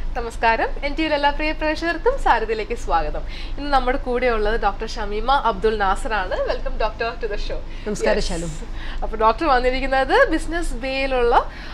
നമസ്കാരം N T എല്ലാ പ്രിയ പ്രേക്ഷകർക്കും സാരഥിയിലേക്ക് സ്വാഗതം ഇന്ന് നമ്മുടെ കൂടെ ഉള്ളത് ഡോക്ടർ ഷമീമ അബ്ദുൾ നാസർ ആണ് welcome doctor to the show നമസ്കാരം, ശാലു. അപ്പോൾ ഡോക്ടർ വന്നിരിക്കുന്നത് ബിസിനസ് ബേയിലുള്ള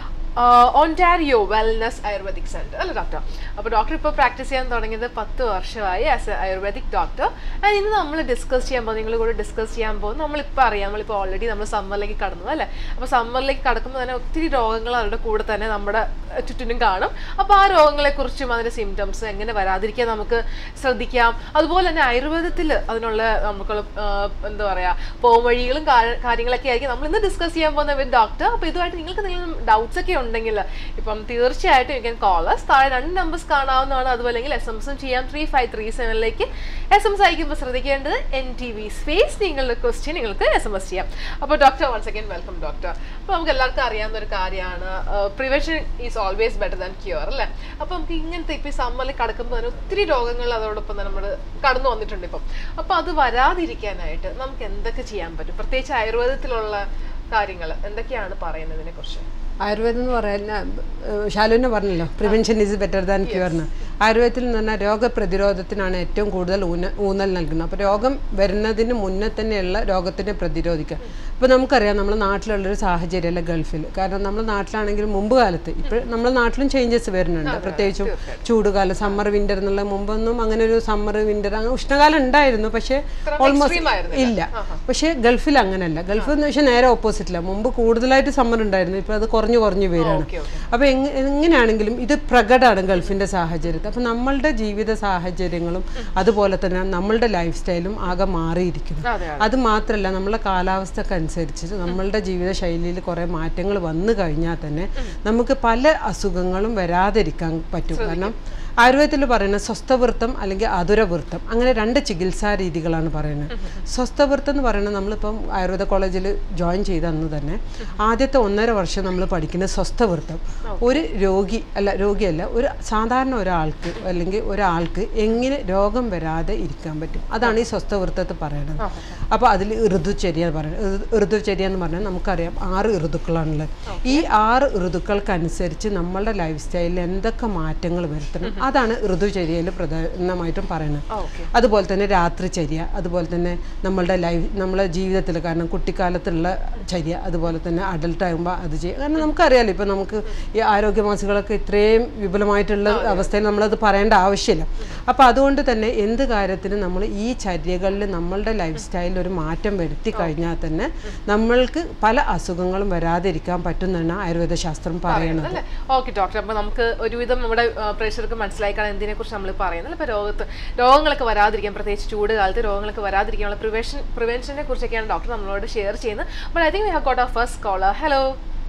ഓൺടാരിയോ വെൽനസ് ആയുർവേദിക് സെന്റർ അല്ലേ ഡോക്ടർ അപ്പോൾ ഡോക്ടർ ഇപ്പോൾ പ്രാക്ടീസ് ചെയ്യാൻ തുടങ്ങിയത് പത്ത് വർഷമായി as a ayurvedic doctor and ഇന്ന് നമ്മൾ ഡിസ്കസ് ചെയ്യാൻ പോകും നിങ്ങൾ കൂടെ ഡിസ്കസ് ചെയ്യാൻ പോകും നമ്മളിപ്പോൾ അറിയാം നമ്മളിപ്പോൾ ഓൾറെഡി നമ്മൾ സമ്മറിലേക്ക് കടന്നു അല്ലേ അപ്പോൾ സമ്മറിലേക്ക് കടക്കുമ്പോൾ തന്നെ ഒത്തിരി രോഗങ്ങൾ അവരുടെ കൂടെ തന്നെ നമ്മുടെ അഹ്, ചുറ്റിനും കാണും അപ്പോൾ ആ രോഗങ്ങളെക്കുറിച്ചും അതിൻ്റെ സിംറ്റംസ് എങ്ങനെ വരാതിരിക്കാൻ നമുക്ക് ശ്രദ്ധിക്കാം അതുപോലെ തന്നെ ആയുർവേദത്തിൽ അതിനുള്ള നമുക്കുള്ള ആഹ്, എന്താ പറയുക പോംവഴികളും കാ- കാര്യങ്ങളൊക്കെ ആയിരിക്കും നമ്മൾ ഇന്ന് ഡിസ്കസ് ചെയ്യാൻ പോകുന്ന വിത്ത് ഡോക്ടർ അപ്പോൾ ഇതുമായിട്ട് നിങ്ങൾക്ക് എന്തെങ്കിലും ഡൗട്ട്സ് ഒക്കെ ഉണ്ടെങ്കിൽ ഇപ്പം തീർച്ചയായിട്ടും യു ക്യാൻ കോളസ് താഴെ രണ്ട് നമ്പേഴ്സ് കാണാവുന്നതാണ് അതുപോലെ എസ് എം എസും ചെയ്യാം ത്രീ ഫൈവ് ത്രീ സെവനിലേക്ക് എസ് എം എസ് അയക്കുമ്പോൾ ശ്രദ്ധിക്കേണ്ടത് എൻ ടി വി സ്പേസ് നിങ്ങളുടെ ക്വസ്റ്റ്യൻ നിങ്ങൾക്ക് എസ് എം എസ് ചെയ്യാം അപ്പോൾ doctor once again welcome doctor അപ്പോൾ നമുക്ക് എല്ലാവർക്കും അറിയാവുന്ന ഒരു കാര്യമാണ് prevention is always better than cure അല്ലേ അപ്പോൾ നമുക്ക് ഇങ്ങനത്തെ ഇപ്പോൾ ഈ സമ്മറിൽ കടക്കുമ്പോൾ തന്നെ ഒത്തിരി രോഗങ്ങൾ അതോടൊപ്പം തന്നെ നമ്മൾ കടന്നു വന്നിട്ടുണ്ട് ഇപ്പം അപ്പോൾ അത് വരാതിരിക്കാനായിട്ട് നമുക്ക് എന്തൊക്കെ ചെയ്യാൻ പറ്റും പ്രത്യേകിച്ച് ആയുർവേദത്തിലുള്ള കാര്യങ്ങൾ എന്തൊക്കെയാണ് പറയുന്നതിനെ കുറിച്ച് ആയുർവേദം എന്ന് പറയുന്ന ശാലുവിനെ പറഞ്ഞല്ലോ prevention is better than cure എന്ന് ആയുർവേദത്തിൽ എന്ന് പറഞ്ഞാൽ രോഗപ്രതിരോധത്തിനാണ് ഏറ്റവും കൂടുതൽ ഊന ഊന്നൽ നൽകുന്നത് അപ്പോൾ രോഗം വരുന്നതിന് മുന്നേ തന്നെയുള്ള രോഗത്തിനെ പ്രതിരോധിക്കുക ഇപ്പോൾ നമുക്കറിയാം നമ്മുടെ നാട്ടിലുള്ളൊരു സാഹചര്യമല്ല ഗൾഫിൽ കാരണം നമ്മുടെ നാട്ടിലാണെങ്കിൽ മുമ്പ് കാലത്ത് ഇപ്പോൾ നമ്മുടെ നാട്ടിലും ചേഞ്ചസ് വരുന്നുണ്ട് പ്രത്യേകിച്ചും ചൂടുകാലം സമ്മർ വിൻ്റർ എന്നുള്ള മുമ്പൊന്നും അങ്ങനെ ഒരു സമ്മർ വിൻ്റർ അങ്ങനെ ഉഷ്ണകാലം ഉണ്ടായിരുന്നു പക്ഷേ ഓൾമോസ്റ്റ് ഇല്ല പക്ഷേ ഗൾഫിൽ അങ്ങനെയല്ല ഗൾഫ് എന്ന് വെച്ചാൽ നേരെ ഓപ്പോസിറ്റില്ല മുമ്പ് കൂടുതലായിട്ട് സമ്മർ ഉണ്ടായിരുന്നു ഇപ്പോൾ അത് കുറഞ്ഞു കുറഞ്ഞു വരികയാണ് ഓക്കെ ഓക്കെ അപ്പോൾ എങ്ങ എങ്ങനെയാണെങ്കിലും ഇത് പ്രകടമാണ് ഗൾഫിൻ്റെ സാഹചര്യത്തിൽ അപ്പോൾ നമ്മളുടെ ജീവിത സാഹചര്യങ്ങളും അതുപോലെ തന്നെ നമ്മളുടെ ലൈഫ് സ്റ്റൈലും ആകെ മാറിയിരിക്കുന്നു അതെ അത് മാത്രമല്ല നമ്മളെ കാലാവസ്ഥക്കനുസരിച്ച് നമ്മളുടെ ജീവിത ശൈലിയിൽ കുറേ മാറ്റങ്ങൾ വന്നു കഴിഞ്ഞാൽ തന്നെ നമുക്ക് പല അസുഖങ്ങളും വരാതിരിക്കാൻ പറ്റും കാരണം ആയുർവേദത്തിൽ പറയുന്നത് സ്വസ്ഥവൃത്തം അല്ലെങ്കിൽ അതുരവൃത്തം അങ്ങനെ രണ്ട് ചികിത്സാ രീതികളാണ് പറയുന്നത് സ്വസ്ഥവൃത്തം എന്ന് പറയുന്നത് നമ്മളിപ്പം ആയുർവേദ കോളേജിൽ ജോയിൻ ചെയ്ത അന്ന് തന്നെ ആദ്യത്തെ ഒന്നര വർഷം നമ്മൾ പഠിക്കുന്നത് സ്വസ്ഥവൃത്തം ഒരു രോഗി അല്ല രോഗിയല്ല ഒരു സാധാരണ ഒരാൾക്ക് അല്ലെങ്കിൽ ഒരാൾക്ക് എങ്ങനെ രോഗം വരാതെ ഇരിക്കാൻ പറ്റും അതാണ് ഈ സ്വസ്ഥവൃത്തത്തിൽ പറയുന്നത് അപ്പോൾ അതിൽ ഋതുചര്യ എന്ന് പറയുന്നത് ഋതു- ഋതുചര്യ എന്ന് പറഞ്ഞാൽ നമുക്കറിയാം ആറ് ഋതുക്കളാണുള്ളത് ഈ ആറ് ഋതുക്കൾക്കനുസരിച്ച് നമ്മളുടെ ലൈഫ് സ്റ്റൈലിൽ എന്തൊക്കെ മാറ്റങ്ങൾ വരുത്തണം അതാണ് ഋതുചര്യയിൽ പ്രധാനമായിട്ടും പറയുന്നത് ഓക്കെ അതുപോലെ തന്നെ രാത്രിചര്യ അതുപോലെ തന്നെ നമ്മളുടെ ലൈഫ് നമ്മളെ ജീവിതത്തിൽ കാരണം കുട്ടിക്കാലത്തുള്ള ചര്യ അതുപോലെ തന്നെ അഡൽട്ട് ആകുമ്പോൾ അത് ചെയ്യുക കാരണം നമുക്കറിയാലോ ഇപ്പോൾ നമുക്ക് ഈ ആരോഗ്യമാസികളൊക്കെ ഇത്രയും വിപുലമായിട്ടുള്ള അവസ്ഥയിൽ നമ്മളത് പറയേണ്ട ആവശ്യമില്ല അപ്പോൾ അതുകൊണ്ട് തന്നെ എന്ത് കാര്യത്തിനും നമ്മൾ ഈ ചര്യകളിൽ നമ്മളുടെ ലൈഫ് സ്റ്റൈലിൽ ഒരു മാറ്റം വരുത്തി കഴിഞ്ഞാൽ തന്നെ നമ്മൾക്ക് പല അസുഖങ്ങളും വരാതിരിക്കാൻ പറ്റുമെന്നാണ് ആയുർവേദ ശാസ്ത്രം പറയുന്നത് അല്ലേ ഓക്കെ ഡോക്ടർ അപ്പോൾ നമുക്ക് ഒരുവിധം നമ്മുടെ പ്രേക്ഷകർക്ക് മനസ്സിലായിക്കാണ് എന്തിനെ കുറിച്ച് നമ്മൾ പറയുന്നത് ഇപ്പോൾ രോഗത്ത് രോഗങ്ങളൊക്കെ വരാതിരിക്കാൻ പ്രത്യേകിച്ച് ചൂട് കാലത്ത് രോഗങ്ങളൊക്കെ വരാതിരിക്കാനുള്ള പ്രിവെൻഷൻ പ്രിവെൻഷനെ കുറിച്ചൊക്കെയാണ് ഡോക്ടർ നമ്മളോട് ഷെയർ ചെയ്യുന്നത് but I think we have got a first caller hello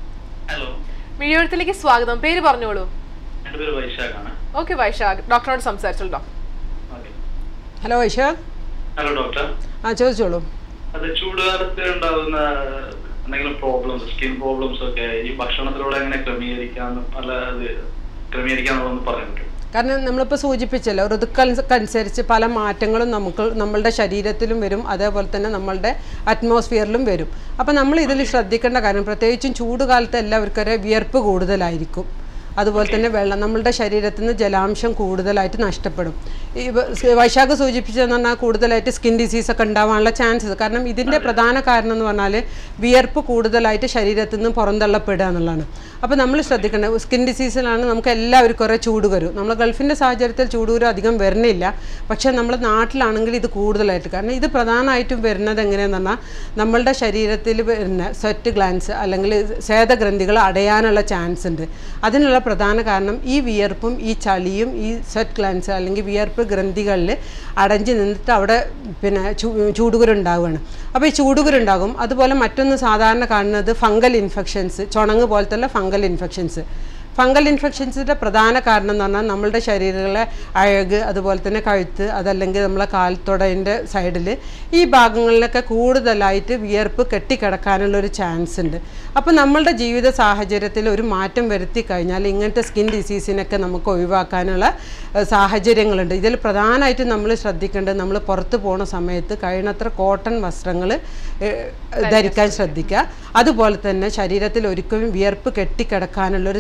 hello മിഴിയെഴുത്തിലേക്ക് സ്വാഗതം പേര് പറഞ്ഞോളൂ എൻ്റെ പേര് വൈശാഖാണ് ഓക്കെ വൈശാഖ് ഡോക്ടറോട് സംസാരിച്ചോളൂ doctor okay hello Vaishakh hello doctor ആ ചോദിച്ചോളൂ അത് ചൂടുകാലത്ത് ഉണ്ടാകുന്ന എന്തെങ്കിലും പ്രോബ്ലംസ് സ്കിൻ പ്രോബ്ലംസ് ഒക്കെ ഈ ഭക്ഷണത്തിലൂടെ എങ്ങനെ ക്രമീകരിക്കാന്ന് പല ഇത് ക്രമീകരിക്കാന്നുള്ളതെന്ന് പറയാൻ പറ്റും കാരണം നമ്മളിപ്പോൾ സൂചിപ്പിച്ചല്ലോ ഋതുക്കനുസരിച്ച് പല മാറ്റങ്ങളും നമുക്ക് നമ്മളുടെ ശരീരത്തിലും വരും അതേപോലെ തന്നെ നമ്മളുടെ അറ്റ്മോസ്ഫിയറിലും വരും അപ്പോൾ നമ്മൾ ഇതിൽ ശ്രദ്ധിക്കേണ്ട കാര്യം പ്രത്യേകിച്ചും ചൂട് കാലത്ത് എല്ലാവർക്കും ഒരു വിയർപ്പ് കൂടുതലായിരിക്കും അതുപോലെ തന്നെ വെള്ളം നമ്മളുടെ ശരീരത്തിൽ നിന്ന് ജലാംശം കൂടുതലായിട്ട് നഷ്ടപ്പെടും ഈ വ- സ് വൈശാഖ് സൂചിപ്പിച്ചതെന്ന് പറഞ്ഞാൽ കൂടുതലായിട്ട് സ്കിൻ ഡിസീസ് ഒക്കെ ഉണ്ടാവാനുള്ള ചാൻസസ് കാരണം ഇതിൻ്റെ പ്രധാന കാരണം എന്ന് പറഞ്ഞാൽ വിയർപ്പ് കൂടുതലായിട്ട് ശരീരത്തിൽ നിന്ന് പുറന്തള്ളപ്പെടുക എന്നുള്ളതാണ് അപ്പോൾ നമ്മൾ ശ്രദ്ധിക്കേണ്ടത് സ്കിൻ ഡിസീസിലാണ് നമുക്ക് എല്ലാവർക്കും കുറേ ചൂടുകരു നമ്മൾ ഗൾഫിൻ്റെ സാഹചര്യത്തിൽ ചൂടുകുരു അധികം വരുന്നില്ല പക്ഷേ നമ്മുടെ നാട്ടിലാണെങ്കിൽ ഇത് കൂടുതലായിട്ട് കാരണം ഇത് പ്രധാനമായിട്ടും വരുന്നത് എങ്ങനെയാന്ന് പറഞ്ഞാൽ നമ്മളുടെ ശരീരത്തിൽ വരുന്ന സ്വെറ്റ് ഗ്ലാൻസ് അല്ലെങ്കിൽ സ്വേദഗ്രന്ഥികൾ അടയാനുള്ള ചാൻസ് ഉണ്ട് അതിനുള്ള പ്രധാന കാരണം ഈ വിയർപ്പും ഈ ചളിയും ഈ സ്വെറ്റ് ഗ്ലാൻസ് അല്ലെങ്കിൽ വിയർപ്പ് ഗ്രന്ഥികളിൽ അടഞ്ഞു നിന്നിട്ട് അവിടെ പിന്നെ ചൂ ചൂടുകുരുണ്ടാവുകയാണ് അപ്പോൾ ഈ ചൂടുകുരുണ്ടാകും അതുപോലെ മറ്റൊന്ന് സാധാരണ കാണുന്നത് ഫംഗൽ ഇൻഫെക്ഷൻസ് ചുണങ്ങ് പോലത്തെ ഫംഗൽ ഇൻഫെക്ഷൻസ് ഫംഗൽ ഇൻഫെക്ഷൻസിൻ്റെ പ്രധാന കാരണം എന്ന് പറഞ്ഞാൽ നമ്മളുടെ ശരീരത്തിലെ അഴക് അതുപോലെ തന്നെ കഴുത്ത് അതല്ലെങ്കിൽ നമ്മളെ കാൽത്തുടയിൻ്റെ സൈഡിൽ ഈ ഭാഗങ്ങളിലൊക്കെ കൂടുതലായിട്ട് വിയർപ്പ് കെട്ടിക്കിടക്കാനുള്ള ഒരു ചാൻസ് ഉണ്ട് അപ്പോൾ നമ്മളുടെ ജീവിത സാഹചര്യത്തിൽ ഒരു മാറ്റം വരുത്തി കഴിഞ്ഞാൽ ഇങ്ങനത്തെ സ്കിൻ ഡിസീസിനൊക്കെ നമുക്ക് ഒഴിവാക്കാനുള്ള ഏഹ്, സാഹചര്യങ്ങളുണ്ട് ഇതിൽ പ്രധാനമായിട്ടും നമ്മൾ ശ്രദ്ധിക്കേണ്ടത് നമ്മൾ പുറത്ത് പോണ സമയത്ത് കഴിയുന്നത്ര കോട്ടൺ വസ്ത്രങ്ങൾ ധരിക്കാൻ ശ്രദ്ധിക്കുക അതുപോലെ തന്നെ ശരീരത്തിൽ ഒരിക്കലും വിയർപ്പ് കെട്ടിക്കിടക്കാനുള്ള ഒരു സാഹചര്യം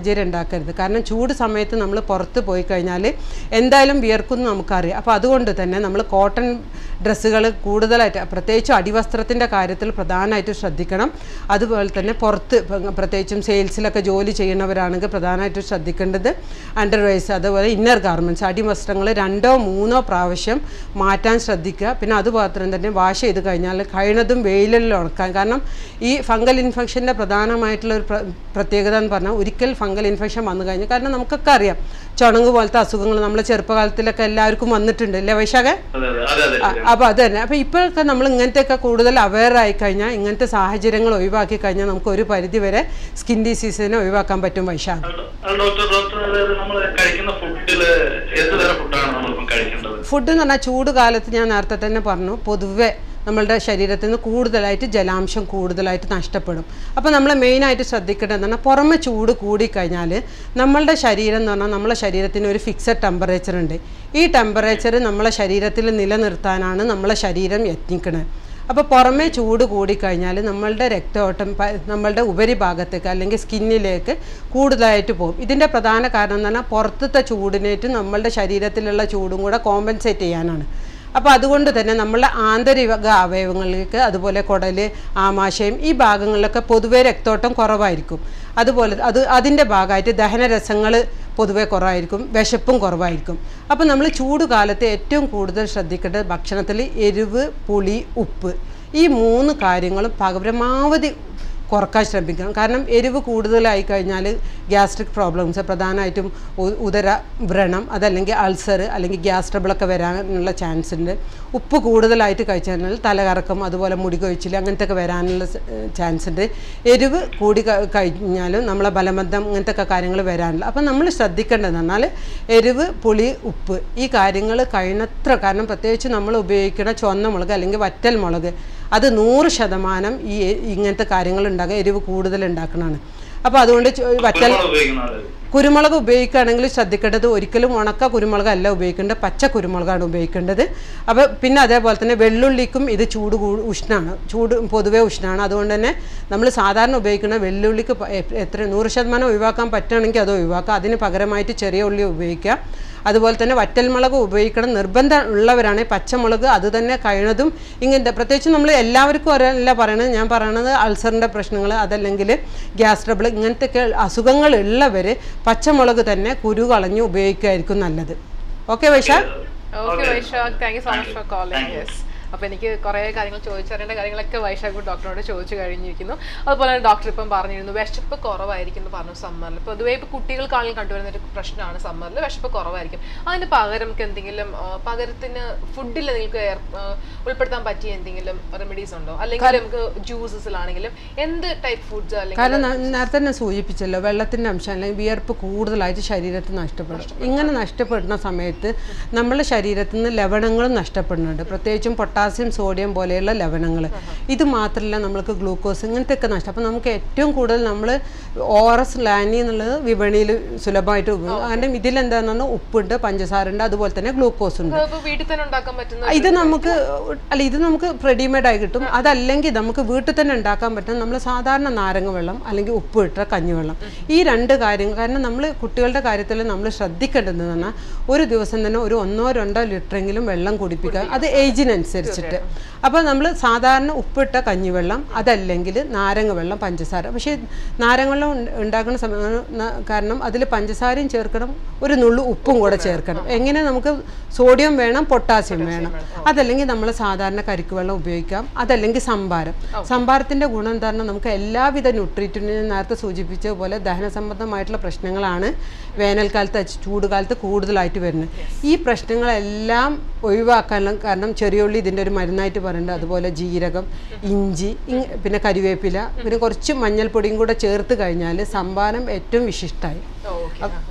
സാഹചര്യം ഉണ്ടാക്കരുത് കാരണം ചൂട് സമയത്ത് നമ്മൾ പുറത്ത് പോയി കഴിഞ്ഞാൽ എന്തായാലും വിയർക്കും നമുക്കറിയാം അപ്പോൾ അതുകൊണ്ട് തന്നെ നമ്മൾ കോട്ടൺ ഡ്രസ്സുകൾ കൂടുതലായിട്ട് പ്രത്യേകിച്ചും അടിവസ്ത്രത്തിൻ്റെ കാര്യത്തിൽ പ്രധാനമായിട്ട് ശ്രദ്ധിക്കണം അതുപോലെ തന്നെ പുറത്ത് ഇപ്പം പ്രത്യേകിച്ചും സെയിൽസിലൊക്കെ ജോലി ചെയ്യുന്നവരാണെങ്കിൽ പ്രധാനമായിട്ടും ശ്രദ്ധിക്കേണ്ടത് അണ്ടർവൈസ് അതുപോലെ ഇന്നർ ഗാർമെൻറ്റ്സ് അടിവസ്ത്രങ്ങൾ രണ്ടോ മൂന്നോ പ്രാവശ്യം മാറ്റാൻ ശ്രദ്ധിക്കുക പിന്നെ അതുമാത്രം തന്നെ വാഷ് ചെയ്ത് കഴിഞ്ഞാൽ കഴിയുന്നതും വെയിലിൽ ഉണക്കാൻ കാരണം ഈ ഫംഗൽ ഇൻഫെക്ഷൻ്റെ പ്രധാനമായിട്ടുള്ള ഒരു പ്ര- പ്രത്യേകത എന്ന് പറഞ്ഞാൽ ഒരിക്കൽ ഫംഗൽ ഇൻഫെക്ഷൻ വന്നു കഴിഞ്ഞു കാരണം നമുക്കൊക്കെ അറിയാം ചുണങ്ങ് പോലത്തെ അസുഖങ്ങൾ നമ്മളെ ചെറുപ്പകാലത്തിലൊക്കെ എല്ലാവർക്കും വന്നിട്ടുണ്ട് അല്ലേ വൈശാഖേ അതെ അതെ അതെ അതെ അപ്പോൾ അത് തന്നെ അപ്പോൾ ഇപ്പോഴൊക്കെ നമ്മൾ ഇങ്ങനത്തെയൊക്കെ കൂടുതൽ അവെയർ ആയി കഴിഞ്ഞാൽ ഇങ്ങനത്തെ സാഹചര്യങ്ങൾ ഒഴിവാക്കി കഴിഞ്ഞാൽ നമുക്ക് ഒരു പരിധി വരെ സ്കിൻ ഡിസീസിനെ ഒഴിവാക്കാൻ പറ്റും വൈശാഖ് അത് ഡോക്ടർ ഡോക്ടർ അതായത് നമ്മൾ കഴിക്കുന്ന ഫുഡില് എന്ത് തരം ഫുഡാണ് നമ്മളിപ്പം കഴിക്കേണ്ടത് ഫുഡ് എന്ന് പറഞ്ഞാൽ ചൂട് കാലത്ത് ഞാൻ നേരത്തെ തന്നെ പറഞ്ഞു പൊതുവെ നമ്മളുടെ ശരീരത്തിൽ നിന്ന് കൂടുതലായിട്ട് ജലാംശം കൂടുതലായിട്ട് നഷ്ടപ്പെടും അപ്പോൾ നമ്മൾ മെയിനായിട്ട് ശ്രദ്ധിക്കേണ്ടത് എന്ന് പറഞ്ഞാൽ പുറമെ ചൂട് കൂടിക്കഴിഞ്ഞാൽ നമ്മളുടെ ശരീരം എന്ന് പറഞ്ഞാൽ നമ്മളെ ശരീരത്തിന് ഒരു ഫിക്സഡ് ടെമ്പറേച്ചർ ഉണ്ട് ഈ ടെമ്പറേച്ചർ നമ്മളെ ശരീരത്തിൽ നിലനിർത്താനാണ് നമ്മളെ ശരീരം യത്നിക്കുന്നത് അപ്പോൾ പുറമേ ചൂട് കൂടിക്കഴിഞ്ഞാൽ നമ്മളുടെ രക്തയോട്ടം പ- നമ്മളുടെ ഉപരിഭാഗത്തേക്ക് അല്ലെങ്കിൽ സ്കിന്നിലേക്ക് കൂടുതലായിട്ട് പോകും ഇതിൻ്റെ പ്രധാന കാരണം എന്ന് പറഞ്ഞാൽ പുറത്തത്തെ ചൂടിനേറ്റ് നമ്മളുടെ ശരീരത്തിലുള്ള ചൂടും കൂടെ കോമ്പൻസേറ്റ് ചെയ്യാനാണ് അപ്പോൾ അതുകൊണ്ട് തന്നെ നമ്മളുടെ ആന്തരിക അവയവങ്ങളിലേക്ക് അതുപോലെ കുടൽ ആമാശയം ഈ ഭാഗങ്ങളിലൊക്കെ പൊതുവേ രക്തോട്ടം കുറവായിരിക്കും അതുപോലെ അത് അതിൻ്റെ ഭാഗമായിട്ട് ദഹനരസങ്ങൾ പൊതുവേ കുറവായിരിക്കും വിശപ്പും കുറവായിരിക്കും അപ്പോൾ നമ്മൾ ചൂട് കാലത്ത് ഏറ്റവും കൂടുതൽ ശ്രദ്ധിക്കേണ്ടത് ഭക്ഷണത്തിൽ എരിവ് പുളി ഉപ്പ് ഈ മൂന്ന് കാര്യങ്ങളും പരമാവധി കുറക്കാൻ ശ്രമിക്കണം കാരണം എരിവ് കൂടുതലായി കഴിഞ്ഞാൽ ഗ്യാസ്ട്രിക് പ്രോബ്ലംസ് പ്രധാനമായിട്ടും ഉ- ഉദര വ്രണം അതല്ലെങ്കിൽ അൾസർ അല്ലെങ്കിൽ ഗ്യാസ് ട്രബിളൊക്കെ വരാനുള്ള ചാൻസ് ഉണ്ട് ഉപ്പ് കൂടുതലായിട്ട് കഴിച്ചു കഴിഞ്ഞാൽ തലകറക്കം അതുപോലെ മുടി കൊഴിച്ചിൽ അങ്ങനത്തെ ഒക്കെ വരാനുള്ള ചാൻസ് ഉണ്ട് എരിവ് കൂടി ക- കഴിഞ്ഞാലും നമ്മളെ ബലബന്ധം ഇങ്ങനത്തെ ഒക്കെ കാര്യങ്ങൾ വരാനുള്ള അപ്പം നമ്മൾ ശ്രദ്ധിക്കേണ്ടതെന്ന് പറഞ്ഞാൽ എരിവ് പുളി ഉപ്പ് ഈ കാര്യങ്ങൾ കഴിയുന്നത്ര കാരണം പ്രത്യേകിച്ച് നമ്മൾ ഉപയോഗിക്കുന്ന ചുവന്ന മുളക് അല്ലെങ്കിൽ വറ്റൽ മുളക് അത് നൂറ് ശതമാനം ഈ എ- ഇങ്ങനത്തെ കാര്യങ്ങൾ ഉണ്ടാക്കുക എരിവ് കൂടുതൽ ഉണ്ടാക്കണതാണ് അപ്പോൾ അതുകൊണ്ട് ചു- വറ്റൽ കുരുമുളക് ഉപയോഗിക്കുന്ന ആള് കുരുമുളക് ഉപയോഗിക്കുകയാണെങ്കിൽ ശ്രദ്ധിക്കേണ്ടത് ഒരിക്കലും ഉണക്ക കുരുമുളക് അല്ല ഉപയോഗിക്കേണ്ടത് പച്ച കുരുമുളകാണ് ഉപയോഗിക്കേണ്ടത് അപ്പോൾ പിന്നെ അതേപോലെ തന്നെ വെള്ളുള്ളിക്കും ഇത് ചൂട് കൂ- ഉഷ്ണമാണ് ചൂട് പൊതുവേ ഉഷ്ണമാണ് അതുകൊണ്ട് തന്നെ നമ്മൾ സാധാരണ ഉപയോഗിക്കുന്ന വെള്ളുള്ളിക്ക് പ- എ- എത്ര നൂറ് ശതമാനം ഒഴിവാക്കാൻ പറ്റുകയാണെങ്കിൽ അത് ഒഴിവാക്കുക അതിന് പകരമായിട്ട് ചെറിയ ഉള്ളി ഉപയോഗിക്കുക അതുപോലെ തന്നെ വറ്റൽമുളക് ഉപയോഗിക്കണം നിർബന്ധം ഉള്ളവരാണ് പച്ചമുളക് അത് തന്നെ കഴിയുന്നതും ഇങ്ങനത്തെ പ്രത്യേകിച്ച് നമ്മൾ എല്ലാവർക്കും ഒരല്ല പറയണത് ഞാൻ പറയണത് അൾസറിൻ്റെ പ്രശ്നങ്ങൾ അതല്ലെങ്കിൽ ഗ്യാസ് ട്രബിൾ ഇങ്ങനത്തെയൊക്കെ അസുഖങ്ങൾ ഉള്ളവർ പച്ചമുളക് തന്നെ കുരു കളഞ്ഞ് ഉപയോഗിക്കുകയായിരിക്കും നല്ലത് okay Vaishakh okay Vaishakh thank you so much for calling Thank you. Yes അപ്പോൾ എനിക്ക് കുറേ കാര്യങ്ങൾ ചോദിച്ചറിയേണ്ട കാര്യങ്ങളൊക്കെ വൈശാഖ് ഡോക്ടറോട് ചോദിച്ചു കഴിഞ്ഞിരിക്കുന്നു അതുപോലെ തന്നെ ഡോക്ടർ ഇപ്പം പറഞ്ഞിരുന്നു വിശപ്പ് കുറവായിരിക്കും എന്ന് പറഞ്ഞു സമ്മറിൽ പൊതുവേ ഇപ്പോൾ കുട്ടികൾക്കാണെങ്കിൽ കണ്ടുവരുന്ന ഒരു പ്രശ്നമാണ് സമ്മറിൽ വിശപ്പ് കുറവായിരിക്കും അതിന് പകരം നമുക്ക് എന്തെങ്കിലും ആ, പകരത്തിന് ഫുഡിൽ നിങ്ങൾക്ക് ഏർ- ആ, ഉൾപ്പെടുത്താൻ പറ്റിയ എന്തെങ്കിലും റെമഡീസ് ഉണ്ടോ അല്ലെങ്കിൽ നമുക്ക് ജ്യൂസസിലാണെങ്കിലും എന്ത് ടൈപ്പ് ഫുഡ്സ് അല്ലെങ്കിൽ കാരണം ന- നേരത്തെ തന്നെ സൂചിപ്പിച്ചല്ലോ വെള്ളത്തിൻ്റെ അംശം അല്ലെങ്കിൽ വിയർപ്പ് കൂടുതലായിട്ട് ശരീരത്തിൽ നഷ്ടപ്പെടും ഇങ്ങനെ നഷ്ടപ്പെടുന്ന സമയത്ത് നമ്മുടെ ശരീരത്തിൽ നിന്ന് ലവണങ്ങളും നഷ്ടപ്പെടുന്നുണ്ട് പ്രത്യേകിച്ചും പൊട്ടാസ്യം സോഡിയം പോലെയുള്ള ലവണങ്ങൾ ഇത് മാത്രമല്ല നമ്മൾക്ക് ഗ്ലൂക്കോസ് ഇങ്ങനത്തെ ഒക്കെ നഷ്ടം അപ്പോൾ നമുക്ക് ഏറ്റവും കൂടുതൽ നമ്മൾ ഓറസ് ലാനി എന്നുള്ളത് വിപണിയിൽ സുലഭമായിട്ട് ഉപയോഗിക്കും കാരണം ഇതിലെന്താണെന്ന് പറഞ്ഞാൽ ഉപ്പുണ്ട് പഞ്ചസാര ഉണ്ട് അതുപോലെ തന്നെ ഗ്ലൂക്കോസ് ഉണ്ട് ഇപ്പോൾ വീട്ടിൽ തന്നെ ഉണ്ടാക്കാൻ പറ്റുന്ന ഇത് നമുക്ക് അല്ല ഇത് നമുക്ക് റെഡിമെയ്ഡ് ആയി കിട്ടും അതല്ലെങ്കിൽ നമുക്ക് വീട്ടിൽ തന്നെ ഉണ്ടാക്കാൻ പറ്റും നമ്മൾ സാധാരണ നാരങ്ങ വെള്ളം അല്ലെങ്കിൽ ഉപ്പ് ഇട്ട കഞ്ഞിവെള്ളം ഈ രണ്ട് കാര്യങ്ങൾ കാരണം നമ്മൾ കുട്ടികളുടെ കാര്യത്തിൽ നമ്മൾ ശ്രദ്ധിക്കേണ്ടതെന്ന് പറഞ്ഞാൽ ഒരു ദിവസം തന്നെ ഒരു ഒന്നോ രണ്ടോ ലിറ്ററെങ്കിലും വെള്ളം കുടിപ്പിക്കുക അത് ഏജിനനുസരിച്ചിട്ട് അപ്പോൾ നമ്മൾ സാധാരണ ഉപ്പിട്ട കഞ്ഞിവെള്ളം അതല്ലെങ്കിൽ നാരങ്ങ വെള്ളം പഞ്ചസാര പക്ഷേ നാരങ്ങ വെള്ളം ഉണ്ട- ഉണ്ടാക്കുന്ന സമയം ന- കാരണം അതിൽ പഞ്ചസാരയും ചേർക്കണം ഒരു നുള്ളു ഉപ്പും കൂടെ ചേർക്കണം എങ്ങനെ നമുക്ക് സോഡിയം വേണം പൊട്ടാസ്യം വേണം അതല്ലെങ്കിൽ നമ്മൾ സാധാരണ കരിക്ക് വെള്ളം ഉപയോഗിക്കാം അതല്ലെങ്കിൽ സംഭാരം സംഭാരത്തിൻ്റെ ഗുണം എന്താ പറഞ്ഞാൽ നമുക്ക് എല്ലാവിധ ന്യൂട്രീറ്റിനും നേരത്തെ സൂചിപ്പിച്ച പോലെ ദഹന സംബന്ധമായിട്ടുള്ള പ്രശ്നങ്ങളാണ് വേനൽക്കാലത്ത് ചൂടുകാലത്ത് കൂടുതലായിട്ട് വരുന്നത് ഈ പ്രശ്നങ്ങളെല്ലാം ഒഴിവാക്കാനുള്ള കാരണം ചെറിയുള്ളി ഇതിൻ്റെ ഒരു മരുന്നായിട്ട് പറയുന്നുണ്ട് അതുപോലെ ജീരകം ഇഞ്ചി ഇങ് പിന്നെ കരിവേപ്പില പിന്നെ കുറച്ച് മഞ്ഞൾപ്പൊടിയും കൂടെ ചേർത്ത് കഴിഞ്ഞാൽ സംഭാരം ഏറ്റവും വിശിഷ്ടമായി ഓക്കെ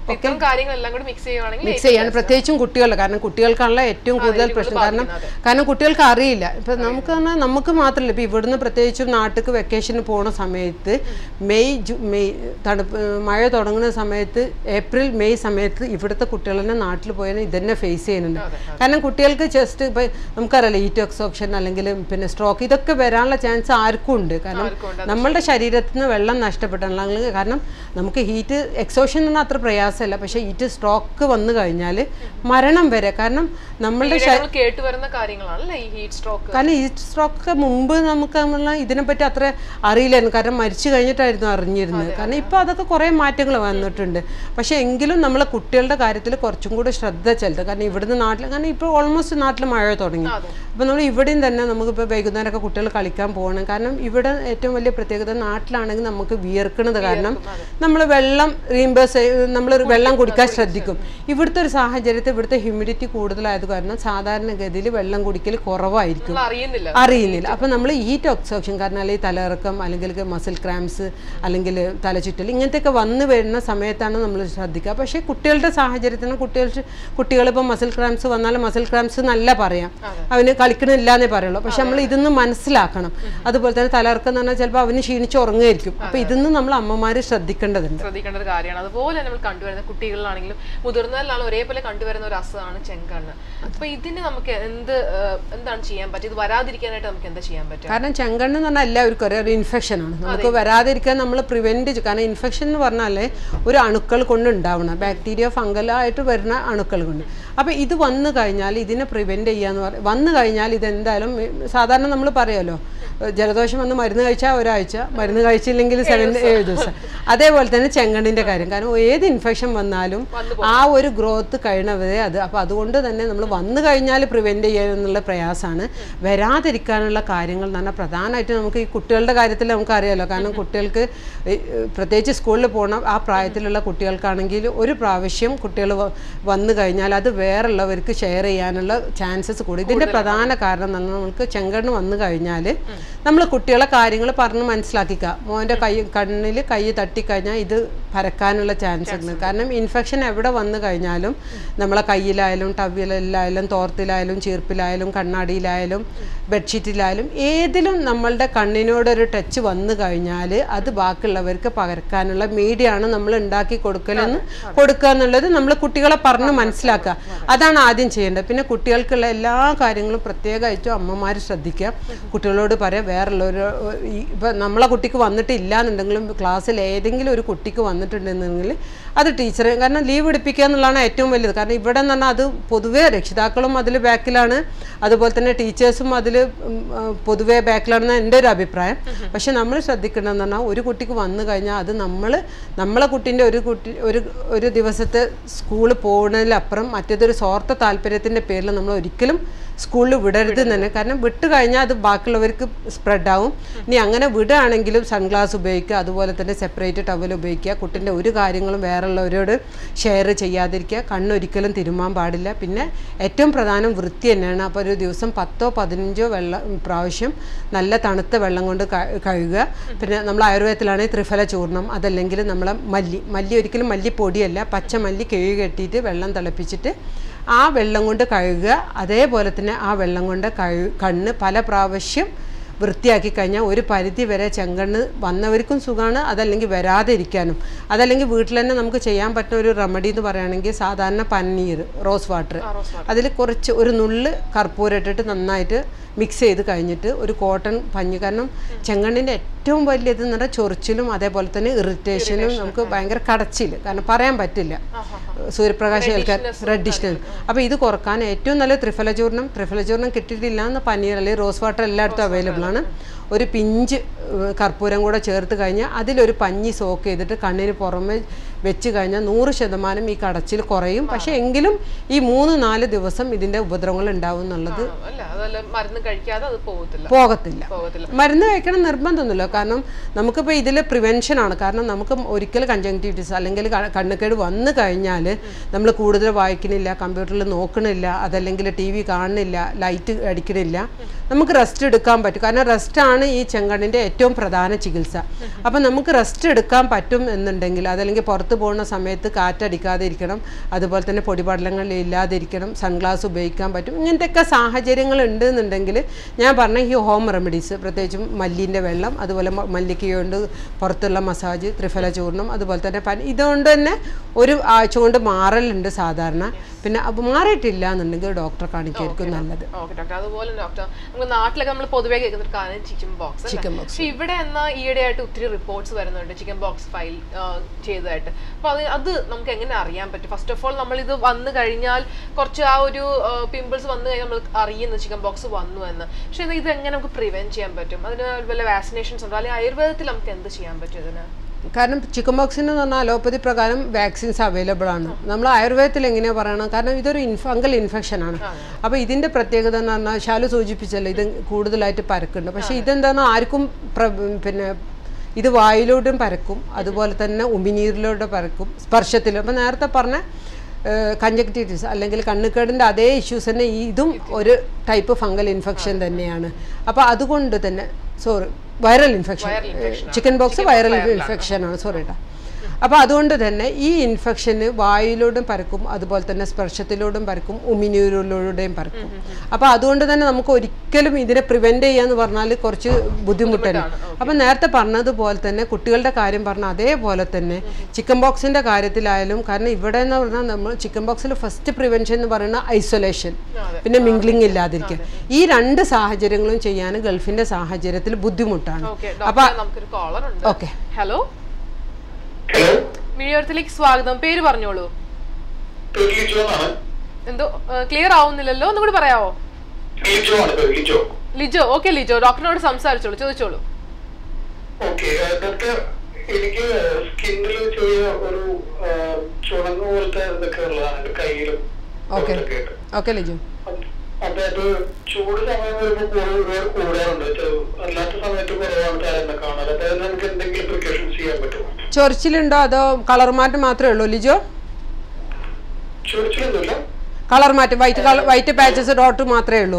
ഇത്തരം കാര്യങ്ങളെല്ലാം കൂടി മിക്സ് ചെയ്യുവാണെങ്കിൽ മിക്സ് ചെയ്യാണ് പ്രത്യേകിച്ചും കുട്ടികളുടെ കാരണം കുട്ടികൾക്കാണല്ലോ ഏറ്റവും കൂടുതൽ പ്രശ്നം കാരണം കാരണം കുട്ടികൾക്ക് അറിയില്ല ഇപ്പൊ നമുക്ക് പറഞ്ഞാൽ നമുക്ക് മാത്രമല്ല ഇപ്പൊ ഇവിടുന്ന് പ്രത്യേകിച്ചും നാട്ടിലേക്ക് വെക്കേഷന് പോണ സമയത്ത് മെയ് ജു മെയ് തണുപ്പ് മഴ തുടങ്ങുന്ന സമയത്ത് ഏപ്രിൽ മെയ് സമയത്ത് ഇവിടുത്തെ കുട്ടികൾ തന്നെ നാട്ടിൽ പോയാൽ ഇതന്നെ ഫേസ് ചെയ്യുന്നുണ്ട് കാരണം കുട്ടികൾക്ക് ജസ്റ്റ് ഇപ്പൊ നമുക്കറിയാലോ ഈറ്റ് എക്സോപ്ഷൻ അല്ലെങ്കിൽ പിന്നെ സ്ട്രോക്ക് ഇതൊക്കെ വരാനുള്ള ചാൻസ് ആർക്കും ഉണ്ട് കാരണം നമ്മളുടെ ശരീരത്തിൽ നിന്ന് വെള്ളം നഷ്ടപ്പെട്ടാണെങ്കിൽ കാരണം നമുക്ക് ഹീറ്റ് എക്സോഷൻ എന്ന് പറഞ്ഞാൽ അത്ര പ്രയാസമല്ല പക്ഷേ ഹീറ്റ് സ്ട്രോക്ക് വന്നു കഴിഞ്ഞാൽ മരണം വരെ കാരണം നമ്മളുടെ ശ- നമ്മൾ കേട്ട് വരുന്ന കാര്യങ്ങളാണല്ലേ ഈ ഹീറ്റ് സ്ട്രോക്ക് കാരണം ഹീറ്റ് സ്ട്രോക്ക് മുമ്പ് നമുക്ക് നമ്മളെ ഇതിനെപ്പറ്റി അത്ര അറിയില്ലായിരുന്നു കാരണം മരിച്ചു കഴിഞ്ഞിട്ടായിരുന്നു അറിഞ്ഞിരുന്നത് കാരണം ഇപ്പോൾ അതൊക്കെ കുറേ മാറ്റങ്ങൾ വന്നിട്ടുണ്ട് പക്ഷേ എങ്കിലും നമ്മളെ കുട്ടികളുടെ കാര്യത്തിൽ കുറച്ചും കൂടി ശ്രദ്ധ ചെലുത്തുക കാരണം ഇവിടുന്ന് നാട്ടിൽ കാരണം ഇപ്പോൾ ഓൾമോസ്റ്റ് നാട്ടിൽ മഴ തുടങ്ങി അപ്പോൾ നമ്മൾ ഇവിടെയും തന്നെ നമുക്കിപ്പോൾ വൈകുന്നേരമൊക്കെ കുട്ടികൾ കളിക്കാൻ പോകണം കാരണം ഇവിടെ ഏറ്റവും വലിയ പ്രത്യേകത നാട്ടിലാണെങ്കിൽ നമുക്ക് വിയർക്കണത് കാരണം നമ്മൾ വെള്ളം റീംബേഴ്സ് നമ്മൾ വെള്ളം കുടിക്കാൻ ശ്രദ്ധിക്കും ഇവിടുത്തെ ഒരു സാഹചര്യത്തിൽ ഇവിടുത്തെ ഹ്യൂമിഡിറ്റി കൂടുതലായത് കാരണം സാധാരണഗതിയിൽ വെള്ളം കുടിക്കൽ കുറവായിരിക്കും നമ്മൾ അറിയുന്നില്ല അറിയുന്നില്ല അപ്പം നമ്മൾ ഹീറ്റ് ഒക്സോപ്ഷൻ കാരണം അല്ലെങ്കിൽ തലയിറക്കം അല്ലെങ്കിൽ മസിൽ ക്രാംസ് അല്ലെങ്കിൽ തലചുറ്റൽ ഇങ്ങനത്തെയൊക്കെ വന്നു വരുന്ന സമയത്താണ് നമ്മൾ ശ്രദ്ധിക്കുക പക്ഷേ കുട്ടികളുടെ സാഹചര്യത്തിന് കുട്ടികൾ കുട്ടികളിപ്പോൾ മസിൽ ക്രാംസ് വന്നാൽ മസിൽ ക്രാംസ് നല്ല പറയാം അവന് കളിക്കണില്ല എന്നേ പറയുള്ളൂ പക്ഷെ നമ്മൾ ഇതൊന്ന് മനസ്സിലാക്കണം അതുപോലെ തന്നെ തലയിറക്കം എന്ന് പറഞ്ഞാൽ ചിലപ്പോൾ അവന് ക്ഷീണിച്ച് ഉറങ്ങുമായിരിക്കും അപ്പോൾ ഇതൊന്നും നമ്മൾ അമ്മമാർ ശ്രദ്ധിക്കേണ്ടതുണ്ട് ശ്രദ്ധിക്കേണ്ട ഒരു കാര്യമാണ് അതുപോലെ നമ്മൾ കണ്ടുവരുന്ന കുട്ടികളിലാണെങ്കിലും മുതിർന്നവരിലാണെങ്കിലും ഒരേപോലെ കണ്ടുവരുന്ന ഒരു അസുഖമാണ് ചെങ്കണ്ണ് അപ്പൊ ഇതിന് നമുക്ക് എന്ത് ഏഹ്, എന്താണ് ചെയ്യാൻ പറ്റുക ഇത് വരാതിരിക്കാനായിട്ട് നമുക്ക് എന്താ ചെയ്യാൻ പറ്റുക കാരണം ചെങ്കണ്ണ് എന്ന് പറഞ്ഞാൽ എല്ലാവർക്കും അറിയാം ഒരു ഇൻഫെക്ഷൻ ആണ് നമുക്ക് വരാതിരിക്കാൻ നമ്മൾ പ്രിവെന്റ് കാരണം ഇൻഫെക്ഷൻ എന്ന് പറഞ്ഞാൽ ഒരു അണുക്കൾ കൊണ്ട് ഉണ്ടാവണം ബാക്ടീരിയ ഫംഗലായിട്ട് വരുന്ന അണുക്കൾ കൊണ്ട് അപ്പോൾ ഇത് വന്നു കഴിഞ്ഞാൽ ഇതിനെ പ്രിവെന്റ് ചെയ്യാന്ന് പറയും വന്നു കഴിഞ്ഞാൽ ഇതെന്തായാലും ഈ സാധാരണ നമ്മൾ പറയുമല്ലോ ജലദോഷം വന്ന് മരുന്ന് കഴിച്ചാൽ ഒരാഴ്ച മരുന്ന് കഴിച്ചില്ലെങ്കിൽ സെവൻ ഏഴ് ദിവസം അതേപോലെ തന്നെ ചെങ്കണ്ണിൻ്റെ കാര്യം കാരണം ഏത് ഇൻഫെക്ഷൻ വന്നാലും ആ ഒരു ഗ്രോത്ത് കഴിയണവരെ അത് അപ്പോൾ അതുകൊണ്ട് തന്നെ നമ്മൾ വന്നു കഴിഞ്ഞാൽ പ്രിവെൻറ്റ് ചെയ്യാനുള്ള പ്രയാസമാണ് വരാതിരിക്കാനുള്ള കാര്യങ്ങൾ എന്ന് പറഞ്ഞാൽ പ്രധാനമായിട്ട് നമുക്ക് ഈ കുട്ടികളുടെ കാര്യത്തിൽ നമുക്കറിയാലോ കാരണം കുട്ടികൾക്ക് ഈ, ഏ, പ്രത്യേകിച്ച് സ്കൂളിൽ പോകണം ആ പ്രായത്തിലുള്ള കുട്ടികൾക്കാണെങ്കിൽ ഒരു പ്രാവശ്യം കുട്ടികൾ വന്നു കഴിഞ്ഞാൽ അത് വേറുള്ളവർക്ക് ഷെയർ ചെയ്യാനുള്ള ചാൻസസ് കൂടി ഇതിൻ്റെ പ്രധാന കാരണം എന്ന് പറഞ്ഞാൽ നമുക്ക് ചെങ്കണ്ണ് വന്നു കഴിഞ്ഞാൽ നമ്മൾ കുട്ടികളെ കാര്യങ്ങൾ പറഞ്ഞ് മനസ്സിലാക്കിക്കുക മോൻ്റെ കൈ കണ്ണിൽ കൈ തട്ടിക്കഴിഞ്ഞാൽ ഇത് പരക്കാനുള്ള ചാൻസ് ഉണ്ട് കാരണം ഇൻഫെക്ഷൻ എവിടെ വന്നു കഴിഞ്ഞാലും നമ്മളെ കയ്യിലായാലും ടവ്വിലായാലും തോർത്തിലായാലും ചീർപ്പിലായാലും കണ്ണാടിയിലായാലും ബെഡ്ഷീറ്റിലായാലും ഏതിലും നമ്മളുടെ കണ്ണിനോടൊരു ടച്ച് വന്നു കഴിഞ്ഞാൽ അത് ബാക്കിയുള്ളവർക്ക് പകർക്കാനുള്ള മീഡിയയാണ് നമ്മൾ ഉണ്ടാക്കി കൊടുക്കലെന്ന് കൊടുക്കുക എന്നുള്ളത് നമ്മൾ കുട്ടികളെ പറഞ്ഞ് മനസ്സിലാക്കുക അതാണ് ആദ്യം ചെയ്യേണ്ടത് പിന്നെ കുട്ടികൾക്കുള്ള എല്ലാ കാര്യങ്ങളും പ്രത്യേകമായിട്ടും അമ്മമാർ ശ്രദ്ധിക്കുക കുട്ടികളോട് പറയാം വേറുള്ളൊരു ഇപ്പം നമ്മളെ കുട്ടിക്ക് വന്നിട്ടില്ല എന്നുണ്ടെങ്കിലും ക്ലാസ്സിൽ ഏതെങ്കിലും ഒരു കുട്ടിക്ക് വന്നിട്ടുണ്ടെന്നുണ്ടെങ്കിൽ അത് ടീച്ചറെ കാരണം ലീവ് എടുപ്പിക്കുക എന്നുള്ളതാണ് ഏറ്റവും വലുത് കാരണം ഇവിടെ എന്ന് പറഞ്ഞാൽ അത് പൊതുവേ രക്ഷിതാക്കളും അതിൽ ബാക്കിലാണ് അതുപോലെ തന്നെ ടീച്ചേഴ്സും അതിൽ പൊതുവേ ബാക്കിലാണെന്ന് എൻ്റെ ഒരു അഭിപ്രായം പക്ഷെ നമ്മൾ ശ്രദ്ധിക്കേണ്ടതെന്ന് പറഞ്ഞാൽ ഒരു കുട്ടിക്ക് വന്നു കഴിഞ്ഞാൽ അത് നമ്മൾ നമ്മളെ കുട്ടീൻ്റെ ഒരു കുട്ടി ഒരു ഒരു ദിവസത്തെ സ്കൂളിൽ പോകുന്നതിലപ്പുറം മറ്റേതൊരു സ്വാർത്ഥ താല്പര്യത്തിൻ്റെ പേരിൽ നമ്മൾ ഒരിക്കലും സ്കൂളിൽ വിടരുത് എന്ന് തന്നെ കാരണം വിട്ട് കഴിഞ്ഞാൽ അത് ബാക്കിയുള്ളവർക്ക് സ്പ്രെഡ് ആവും ഇനി അങ്ങനെ വിടുകയാണെങ്കിലും സൺഗ്ലാസ് ഉപയോഗിക്കുക അതുപോലെ തന്നെ സെപ്പറേറ്റ് ടവൽ ഉപയോഗിക്കുക കുട്ടിൻ്റെ ഒരു കാര്യങ്ങളും വേറുള്ളവരോട് ഷെയർ ചെയ്യാതിരിക്കുക കണ്ണൊരിക്കലും തിരുമാൻ പാടില്ല പിന്നെ ഏറ്റവും പ്രധാനം വൃത്തി തന്നെയാണ് അപ്പോൾ ഒരു ദിവസം പത്തോ പതിനഞ്ചോ വെള്ളം പ്രാവശ്യം നല്ല തണുത്ത വെള്ളം കൊണ്ട് ക- കഴുകുക പിന്നെ നമ്മൾ ആയുർവേദത്തിലാണെങ്കിൽ ത്രിഫല ചൂർണം അതല്ലെങ്കിൽ നമ്മളെ മല്ലി മല്ലി ഒരിക്കലും മല്ലിപ്പൊടിയല്ല പച്ച മല്ലി കിഴി കെട്ടിയിട്ട് വെള്ളം തിളപ്പിച്ചിട്ട് ആ വെള്ളം കൊണ്ട് കഴുകുക അതേപോലെ തന്നെ ആ വെള്ളം കൊണ്ട് കഴു കണ്ണ് പല പ്രാവശ്യം വൃത്തിയാക്കി കഴിഞ്ഞാൽ ഒരു പരിധി വരെ ചെങ്കണ്ണ് വന്നവർക്കും സുഖമാണ് അതല്ലെങ്കിൽ വരാതെ ഇരിക്കാനും അതല്ലെങ്കിൽ വീട്ടിൽ തന്നെ നമുക്ക് ചെയ്യാൻ പറ്റുന്ന ഒരു റെമഡി എന്ന് പറയുകയാണെങ്കിൽ സാധാരണ പന്നീർ റോസ് വാട്ടർ അതിൽ കുറച്ച് ഒരു നുള്ള് കർപ്പൂരം ഇട്ടിട്ട് നന്നായിട്ട് മിക്സ് ചെയ്ത് കഴിഞ്ഞിട്ട് ഒരു കോട്ടൺ പഞ്ഞ് കാരണം ചെങ്കണ്ണിൻ്റെ ഏറ്റവും വലിയത് എന്ന് പറഞ്ഞാൽ ചൊറിച്ചിലും അതേപോലെ തന്നെ ഇറിറ്റേഷനും നമുക്ക് ഭയങ്കര കടച്ചിൽ കാരണം പറയാൻ പറ്റില്ല സൂര്യപ്രകാശം ഏൽക്കാൻ റെഡിഷ്നസ് അപ്പോൾ ഇത് കുറക്കാൻ ഏറ്റവും നല്ല ത്രിഫല ചൂർണം ത്രിഫല ചൂർണം കിട്ടിയിട്ടില്ല എന്ന് പനീർ അല്ലെങ്കിൽ റോസ് വാട്ടർ എല്ലായിടത്തും അവൈലബിൾ ആണ് ഒരു പിഞ്ച് ഏഹ്, കർപ്പൂരം കൂടെ ചേർത്ത് കഴിഞ്ഞാൽ അതിലൊരു പഞ്ഞി സോക്ക് ചെയ്തിട്ട് കണ്ണിന് പുറമെ വെച്ച് കഴിഞ്ഞാൽ നൂറ് ശതമാനം ഈ കടച്ചിൽ കുറയും പക്ഷേ എങ്കിലും ഈ മൂന്ന് നാല് ദിവസം ഇതിൻ്റെ ഉപദ്രവങ്ങൾ ഉണ്ടാവും എന്നുള്ളത് അല്ല അത് വല്ല മരുന്ന് കഴിക്കാതെ അത് പോകത്തില്ല പോകത്തില്ല പോകത്തില്ല മരുന്ന് കഴിക്കണം നിർബന്ധമൊന്നുമില്ല കാരണം നമുക്കിപ്പോൾ ഇതിൽ പ്രിവെൻഷൻ ആണ് കാരണം നമുക്ക് ഒരിക്കൽ കൺജങ്ക്റ്റിവിറ്റീസ് അല്ലെങ്കിൽ ക- കണ്ണുകേട് വന്നു കഴിഞ്ഞാൽ നമ്മൾ കൂടുതൽ വായിക്കണില്ല കമ്പ്യൂട്ടറിൽ നോക്കണില്ല അതല്ലെങ്കിൽ ടി വി കാണുന്നില്ല ലൈറ്റ് അടിക്കണില്ല നമുക്ക് റെസ്റ്റ് എടുക്കാൻ പറ്റും കാരണം റെസ്റ്റാണ് ഈ ചെങ്കണ്ണിൻ്റെ ഏറ്റവും പ്രധാന ചികിത്സ അപ്പം നമുക്ക് റെസ്റ്റ് എടുക്കാൻ പറ്റും എന്നുണ്ടെങ്കിൽ അതല്ലെങ്കിൽ പുറത്ത് പോകുന്ന സമയത്ത് കാറ്റടിക്കാതെ ഇരിക്കണം അതുപോലെ തന്നെ പൊടിപടലങ്ങൾ ഇല്ലാതിരിക്കണം സൺഗ്ലാസ് ഉപയോഗിക്കാൻ പറ്റും ഇങ്ങനത്തെയൊക്കെ സാഹചര്യങ്ങൾ ഉണ്ട് എന്നുണ്ടെങ്കിൽ ഞാൻ പറഞ്ഞ ഈ ഹോം റെമഡീസ് പ്രത്യേകിച്ചും മല്ലിൻ്റെ വെള്ളം അതുപോലെ മ- മല്ലിക്ക കൊണ്ട് പുറത്തുള്ള മസാജ് ത്രിഫല ചൂർണം അതുപോലെ തന്നെ പനി ഇതുകൊണ്ട് തന്നെ ഒരു ആഴ്ച കൊണ്ട് മാറലുണ്ട് സാധാരണ പിന്നെ അപ്പോൾ മാറിയിട്ടില്ല എന്നുണ്ടെങ്കിൽ ഡോക്ടറെ കാണിക്കായിരിക്കും നല്ലത് ഓക്കെ ഡോക്ടർ അതുപോലെ ഡോക്ടർ നമുക്ക് നാട്ടിലൊക്കെ നമ്മൾ പൊതുവേ കേൾക്കുന്ന ഒരു കാര്യം ചിക്കൻ ബോക്സ് Chicken pox. പക്ഷെ ഇവിടെ എന്നാ ഈയിടെ ആയിട്ട് ഒത്തിരി റിപ്പോർട്ട്സ് വരുന്നുണ്ട് ചിക്കൻ ബോക്സ് ഫയൽ ചെയ്തതായിട്ട് അപ്പൊ അത് അത് നമുക്ക് എങ്ങനെ അറിയാൻ പറ്റും ഫസ്റ്റ് ഓഫ് ഓൾ നമ്മൾ ഇത് വന്നു കഴിഞ്ഞാൽ കുറച്ച് ആ ഒരു പിമ്പിൾസ് വന്നു കഴിഞ്ഞാൽ നമ്മൾ അറിയുന്നു ചിക്കൻ ബോക്സ് വന്നു എന്ന് പക്ഷെ ഇത് ഇത് എങ്ങനെ നമുക്ക് പ്രിവെന്റ് ചെയ്യാൻ പറ്റും അതിന് വല്ല വാക്സിനേഷൻസ് ഉണ്ടോ അല്ലെങ്കിൽ ആയുർവേദത്തിൽ നമുക്ക് എന്ത് ചെയ്യാൻ പറ്റും ഇതിന് കാരണം ചിക്കൻ ബോക്സിന് എന്ന് പറഞ്ഞാൽ അലോപ്പതി പ്രകാരം വാക്സിൻസ് അവൈലബിൾ ആണ് നമ്മൾ ആയുർവേദത്തിൽ എങ്ങനെയാണ് പറയണം കാരണം ഇതൊരു ഫംഗൽ ഇൻഫെക്ഷൻ ആണ് അപ്പോൾ ഇതിൻ്റെ പ്രത്യേകത എന്ന് പറഞ്ഞാൽ ശാലു സൂചിപ്പിച്ചല്ലോ ഇത് കൂടുതലായിട്ട് പരക്കുന്നുണ്ട് പക്ഷേ ഇതെന്താണ് ആർക്കും പ്ര- പിന്നെ ഇത് വായിലൂടെയും പരക്കും അതുപോലെ തന്നെ ഉമിനീരിലൂടെ പരക്കും സ്പർശത്തിലും അപ്പോൾ നേരത്തെ പറഞ്ഞ കഞ്ചക്റ്റീവിറ്റീസ് അല്ലെങ്കിൽ കണ്ണുക്കേടിൻ്റെ അതേ ഇഷ്യൂസ് തന്നെ ഈ ഇതും ഒരു ടൈപ്പ് ഫംഗൽ ഇൻഫെക്ഷൻ തന്നെയാണ് അപ്പോൾ അതുകൊണ്ട് തന്നെ sorry viral infection chicken pox viral infection ആണ് സോറി കേട്ടോ അപ്പോൾ അതുകൊണ്ട് തന്നെ ഈ ഇൻഫെക്ഷന് വായിലൂടെയും പരക്കും അതുപോലെ തന്നെ സ്പർശത്തിലൂടെയും പരക്കും ഉമിനീരിലൂടെയും പരക്കും അപ്പോൾ അതുകൊണ്ട് തന്നെ നമുക്ക് ഒരിക്കലും ഇതിനെ പ്രിവെൻറ്റ് ചെയ്യാന്ന് പറഞ്ഞാൽ കുറച്ച് ബുദ്ധിമുട്ടാണ് അപ്പം നേരത്തെ പറഞ്ഞതുപോലെ തന്നെ കുട്ടികളുടെ കാര്യം പറഞ്ഞ അതേപോലെ തന്നെ ചിക്കൻ ബോക്സിൻ്റെ കാര്യത്തിലായാലും കാരണം ഇവിടെ എന്ന് പറഞ്ഞാൽ നമ്മൾ ചിക്കൻ ബോക്സിൽ ഫസ്റ്റ് പ്രിവെൻഷൻ എന്ന് പറയുന്നത് ഐസൊലേഷൻ പിന്നെ മിംഗ്ലിംഗ് ഇല്ലാതിരിക്കുക ഈ രണ്ട് സാഹചര്യങ്ങളും ചെയ്യാൻ ഗൾഫിൻ്റെ സാഹചര്യത്തിൽ ബുദ്ധിമുട്ടാണ് ഓക്കെ ഡോക്ടർ നമുക്കൊരു കോളർ ഉണ്ട് ഓക്കെ ഹലോ ഹലോ മിഴിയോരത്തിലേക്ക് സ്വാഗതം പേര് പറഞ്ഞോളൂ ലിജോ ആണ് എന്തോ ക്ലിയർ ആവുന്നില്ലല്ലോ ഒന്നും കൂടി പറയാവോ ലിജോ ആണ് പേര്, ലിജോ ലിജോ ഓക്കെ ലിജോ ഡോക്ടറിനോട് സംസാരിച്ചോളൂ ചോദിച്ചോളൂ ഓക്കെ ഡോക്ടർ എനിക്ക് സ്കിന്നിൽ ചെറിയ ഒരു ആ, ചുവന്ന പോലത്തെ ഇതൊക്കെ ഉള്ളതാണ് എന്റെ കയ്യിലും ഓക്കെ ഒക്കെ ആയിട്ട്. ഓക്കെ ലിജു അപ്പൊ അത് ചൂട് സമയം വരുമ്പോ കൂടുതൽ കൂടാറുണ്ട് ചെ- അല്ലാത്ത സമയത്ത് കുറവാണ് താരം കാണാറ് അപ്പൊ അതിന് നമുക്ക് എന്തെങ്കിലും പ്രിക്കോഷൻസ് ചെയ്യാൻ പറ്റുമോ ചൊറിച്ചിലുണ്ടോ അതോ കളർ മാറ്റം മാത്രമേ ഉള്ളൂ ലിജോ ചൊറിച്ചിലൊന്നുമില്ല കളർ മാറ്റം white colour white patches dot മാത്രമേ ഉള്ളൂ